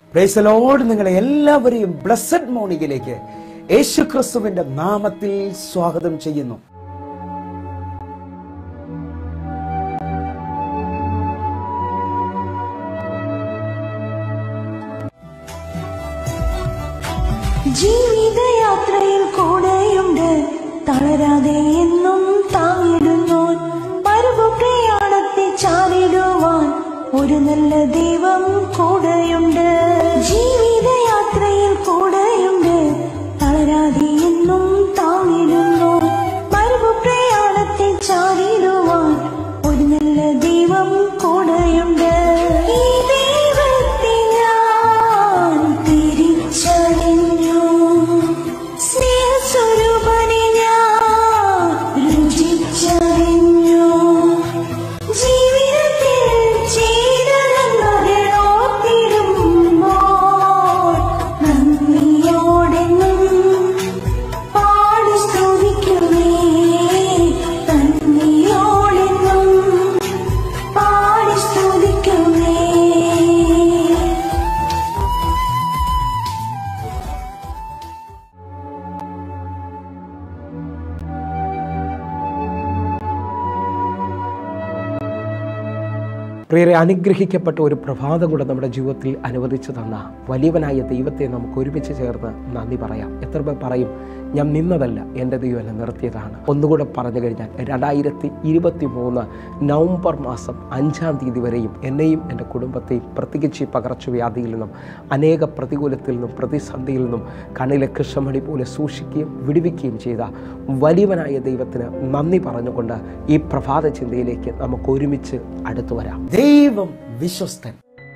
പ്രൈസലോട് നിങ്ങളെ എല്ലാവരെയും ബ്ലസ്സഡ് മോർണിംഗിലേക്ക് യേശു ക്രിസ്തുവിന്റെ നാമത്തിൽ സ്വാഗതം ചെയ്യുന്നു ജീവിതയാത്രയിൽ കൂടെയുണ്ട് തളരാതെ എന്നും താങ്ങിടുന്നു പരുവ പ്രയാണത്തെ ചാരിടുവാൻ ഒരു നല്ല ദൈവം കൂടെയുണ്ട് ജീവിതയാത്രയിൽ കൂടെയുണ്ട് തളരാതെ എന്നും താങ്ങിടുന്നു പരുവ പ്രയാണത്തെ ചാരിടുവാൻ ഒരു നല്ല ദൈവം കൂടെയുണ്ട് ഈ ദൈവത്തെ ഞാൻ തിരിച്ചറിഞ്ഞു സ്നേഹസ്വരൂപനെ ഞാൻ രുചിച്ചറിഞ്ഞു ജീവിതത്തിൽ ചെയ്ത നന്മകളോർത്തിടുമ്പോൾ നന്ദിയോടെന്നും പാടി സ്തുതിക്കുമേ നന്ദിയോടെന്നും പാടി സ്തുതിക്കുമേ പ്രിയരെ അനുഗ്രഹിക്കപ്പെട്ട ഒരു പ്രഭാതം കൂടെ നമ്മുടെ ജീവിതത്തിൽ അനുവദിച്ചു തന്ന വലിയവനായ ദൈവത്തെ നമുക്ക് ഒരുമിച്ച് ചേർന്ന് നന്ദി പറയാം എത്ര പേർ പറയും ഞാൻ നിന്നതല്ല എൻ്റെ ദൈവം എന്നെ നിർത്തിയതാണ് ഒന്നുകൂടെ പറഞ്ഞു കഴിഞ്ഞാൽ രണ്ടായിരത്തി ഇരുപത്തി മൂന്ന് നവംബർ മാസം അഞ്ചാം തീയതി വരെയും എന്നെയും എൻ്റെ കുടുംബത്തെയും പ്രത്യേകിച്ച് ഈ പകർച്ചവ്യാധിയിൽ നിന്നും അനേക പ്രതികൂലത്തിൽ നിന്നും പ്രതിസന്ധിയിൽ നിന്നും കണ്ണിലെ കൃഷ്ണമണി പോലെ സൂക്ഷിക്കുകയും വിടുവിക്കുകയും ചെയ്ത വലിയവനായ ദൈവത്തിന് നന്ദി പറഞ്ഞുകൊണ്ട് ഈ പ്രഭാത ചിന്തയിലേക്ക് നമുക്ക് ഒരുമിച്ച് അടുത്തു വരാം ദൈവം വിശ്വസ്തൻ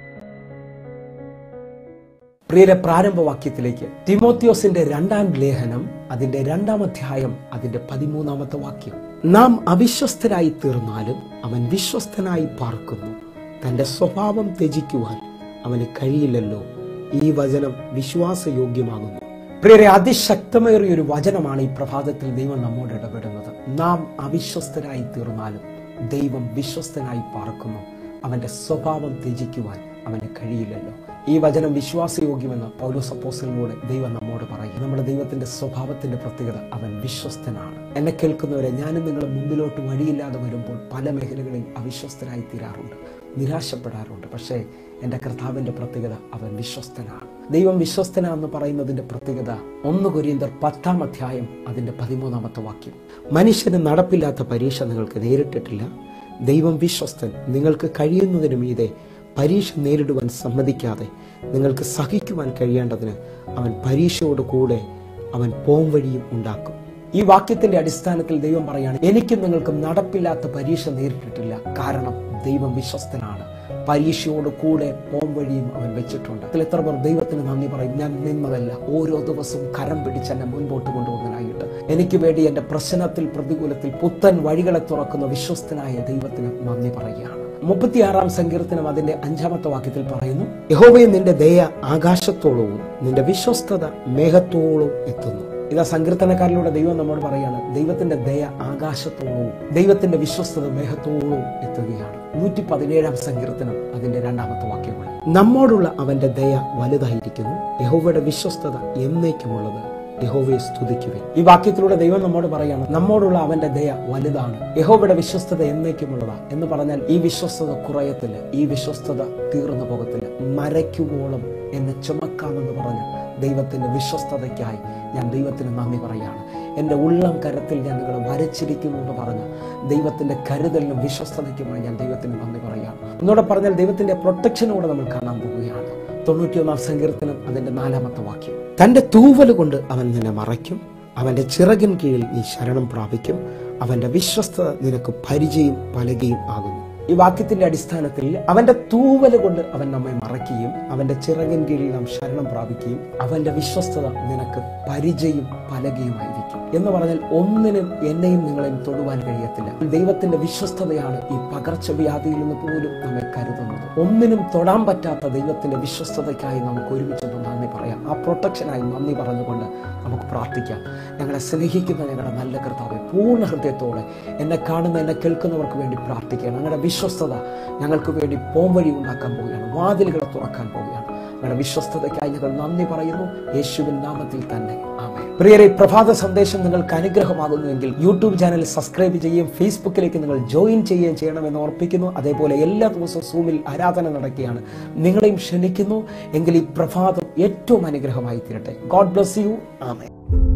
പ്രിയരെ പ്രാരംഭവാക്യത്തിലേക്ക് തിമോത്യോസിന്റെ രണ്ടാം ലേഖനം അതിന്റെ രണ്ടാം അധ്യായം അതിന്റെ പതിമൂന്നാമത്തെ വാക്യം നാം അവിശ്വസ്തരായി തീർന്നാലും അവൻ വിശ്വസ്തനായി പാർക്കുന്നു തന്റെ സ്വഭാവം ത്യജിക്കുവാൻ അവന് കഴിയില്ലല്ലോ ഈ വചനം വിശ്വാസയോഗ്യമാകുന്നു പ്രിയരെ അതിശക്തമേറിയ ഒരു വചനമാണ് ഈ പ്രഭാതത്തിൽ ദൈവം നമ്മോട് ഇടപെടുന്നത് നാം അവിശ്വസ്തരായി തീർന്നാലും ദൈവം വിശ്വസ്തനായി പാർക്കുന്നു അവന്റെ സ്വഭാവം ത്യജിക്കുവാൻ അവന് കഴിയില്ലല്ലോ ഈ വചനം വിശ്വാസയോഗ്യമെന്ന് പൗലോസ് അപ്പോസ്റ്റലിലൂടെ ദൈവം നമ്മോട് പറയും നമ്മുടെ ദൈവത്തിന്റെ സ്വഭാവത്തിന്റെ പ്രത്യേകത അവൻ വിശ്വസ്തനാണ് എന്നെ കേൾക്കുന്നവരെ ഞാനും നിങ്ങളുടെ മുമ്പിലോട്ട് വഴിയില്ലാതെ വരുമ്പോൾ പല മേഖലകളിൽ അവിശ്വസ്തരായി തീരാറുണ്ട് നിരാശപ്പെടാറുണ്ട് പക്ഷേ എൻ്റെ കർത്താവിൻ്റെ പ്രത്യേകത അവൻ വിശ്വസ്തനാണ് ദൈവം വിശ്വസ്തനാന്ന് പറയുന്നതിൻ്റെ പ്രത്യേകത ഒന്ന് കൊരിയന്തർ പത്താം അധ്യായം അതിൻ്റെ പതിമൂന്നാമത്തെ വാക്യം മനുഷ്യന് നടപ്പില്ലാത്ത പരീക്ഷ നിങ്ങൾക്ക് നേരിട്ടിട്ടില്ല ദൈവം വിശ്വസ്തൻ നിങ്ങൾക്ക് കഴിയുന്നതിന് മീതെ പരീക്ഷ നേരിടുവാൻ സമ്മതിക്കാതെ നിങ്ങൾക്ക് സഹിക്കുവാൻ കഴിയേണ്ടതിന് അവൻ പരീക്ഷയോട് കൂടെ അവൻ പോം വഴിയും ഉണ്ടാക്കും ഈ വാക്യത്തിന്റെ അടിസ്ഥാനത്തിൽ ദൈവം പറയാണ് എനിക്കും നിങ്ങൾക്കും നടപ്പില്ലാത്ത പരീക്ഷ നേരിട്ടിട്ടില്ല കാരണം ദൈവം വിശ്വസ്തനാണ് പരീക്ഷയോട് കൂടെ പോം വഴിയും അവൻ വെച്ചിട്ടുണ്ട് അതിൽ എത്ര പേർ ദൈവത്തിന് നന്ദി പറയും ഞാൻ നിന്നതല്ല ഓരോ ദിവസവും കരം പിടിച്ച് എന്നെ മുൻപോട്ട് കൊണ്ടുപോകുന്നതിനായിട്ട് എനിക്ക് വേണ്ടി എൻ്റെ പ്രശ്നത്തിൽ പ്രതികൂലത്തിൽ പുത്തൻ വഴികളെ തുറക്കുന്ന വിശ്വസ്തനായ ദൈവത്തിന് നന്ദി പറയുകയാണ് മുപ്പത്തിയാറാം സങ്കീർത്തനം അതിന്റെ അഞ്ചാമത്തെ വാക്യത്തിൽ പറയുന്നു യഹോവയെ നിന്റെ ദയ ആകാശത്തോളവും നിന്റെ വിശ്വസ്തത മേഘത്തോളവും എത്തുന്നു ഇതാ സങ്കീർത്തനക്കാരിലൂടെ ദൈവം നമ്മോട് പറയാണ് ദൈവത്തിന്റെ ദയ ആകാശത്തോളവും ദൈവത്തിന്റെ വിശ്വസ്തത മേഘത്തോളവും എത്തുകയാണ് നൂറ്റി പതിനേഴാം സങ്കീർത്തനം അതിന്റെ രണ്ടാമത്തെ വാക്യങ്ങൾ നമ്മോടുള്ള അവന്റെ ദയ വലുതായിരിക്കുന്നു യഹോവയുടെ വിശ്വസ്തത എന്നേക്കുമുള്ളത് യഹോവയെ സ്തുതിക്കുവേ ഈ വാക്യത്തിലൂടെ ദൈവം നമ്മോട് പറയാണ് നമ്മോടുള്ള അവന്റെ ദയ വലുതാണ് യഹോവയുടെ വിശ്വസ്തത എന്നേക്കുമുള്ളതാ എന്ന് പറഞ്ഞാൽ ഈ വിശ്വസ്തത കുറയത്തില്ല ഈ വിശ്വസ്തത തീർന്നു പോകത്തില്ല മരയ്ക്കുവോളം എന്നെ ചുമക്കാമെന്ന് പറഞ്ഞ് ദൈവത്തിന്റെ വിശ്വസ്തതയ്ക്കായി ഞാൻ ദൈവത്തിന് നന്ദി പറയാണ് എൻ്റെ ഉള്ളം കരത്തിൽ ഞാൻ നിങ്ങളെ വരച്ചിരിക്കുന്നു എന്ന് പറഞ്ഞ് ദൈവത്തിന്റെ കരുതലിനും വിശ്വസ്തതയ്ക്കുമായി ഞാൻ ദൈവത്തിന് നന്ദി പറയാണ് ഒന്നുകൂടെ പറഞ്ഞാൽ ദൈവത്തിന്റെ പ്രൊട്ടക്ഷനോടെ നമ്മൾ കാണാൻ പോവുകയാണ് തൊണ്ണൂറ്റിയൊന്നാം സങ്കീർത്തനം അതിന്റെ നാലാമത്തെ വാക്യം തന്റെ തൂവൽ കൊണ്ട് അവൻ നിന്നെ മറയ്ക്കും അവന്റെ ചിറകിൻ കീഴിൽ നീ ശരണം പ്രാപിക്കും അവന്റെ വിശ്വസ്തത നിനക്ക് പരിചയം പലകയും ആകുന്നു ഈ വാക്യത്തിന്റെ അടിസ്ഥാനത്തിൽ അവന്റെ തൂവൽ കൊണ്ട് അവൻ നമ്മെ മറയ്ക്കുകയും അവന്റെ ചിറകിൻ കീഴിൽ നാം ശരണം പ്രാപിക്കുകയും അവന്റെ വിശ്വസ്തത നിനക്ക് പരിചയം പലകയുമായിരിക്കും എന്ന് പറഞ്ഞാൽ ഒന്നിനും എന്നെയും നിങ്ങളെയും തൊടുവാൻ കഴിയത്തില്ല ദൈവത്തിന്റെ വിശ്വസ്തതയാണ് ഈ പകർച്ചവ്യാധിയിൽ നിന്ന് പോലും നമ്മെ കരുതുന്നത് ഒന്നിനും തൊടാൻ പറ്റാത്ത ദൈവത്തിന്റെ വിശ്വസ്തതയ്ക്കായി നമുക്ക് ഒരുമിച്ച് നന്ദി പറയാം ആ പ്രൊട്ടക്ഷനായി നന്ദി പറഞ്ഞുകൊണ്ട് നമുക്ക് പ്രാർത്ഥിക്കാം ഞങ്ങളെ സ്നേഹിക്കുന്ന ഞങ്ങളുടെ നല്ല കർത്താവെ പൂർണ്ണ ഹൃദയത്തോടെ എന്നെ കാണുന്ന എന്നെ കേൾക്കുന്നവർക്ക് വേണ്ടി പ്രാർത്ഥിക്കുകയാണ് ഞങ്ങളുടെ വിശ്വസ്തത ഞങ്ങൾക്ക് വേണ്ടി പോംവഴി ഉണ്ടാക്കാൻ പോവുകയാണ് വാതിലുകളെ തുറക്കാൻ പോവുകയാണ് നിങ്ങളുടെ വിശ്വസ്തതയ്ക്കായി ഞങ്ങൾ നന്ദി പറയുന്നു യേശുവിൻ നാമത്തിൽ തന്നെ ആമേൻ പ്രിയരെ പ്രഭാത സന്ദേശം നിങ്ങൾക്ക് അനുഗ്രഹമാകുന്നുവെങ്കിൽ യൂട്യൂബ് ചാനൽ സബ്സ്ക്രൈബ് ചെയ്യുകയും ഫേസ്ബുക്കിലേക്ക് നിങ്ങൾ ജോയിൻ ചെയ്യുകയും ചെയ്യണമെന്ന് ഓർപ്പിക്കുന്നു അതേപോലെ എല്ലാ ദിവസവും സൂമിൽ ആരാധന നടക്കുകയാണ് നിങ്ങളെയും ക്ഷണിക്കുന്നു എങ്കിൽ ഈ പ്രഭാതം ഏറ്റവും അനുഗ്രഹമായി തീരട്ടെ ഗോഡ് ബ്ലസ് യു ആമേ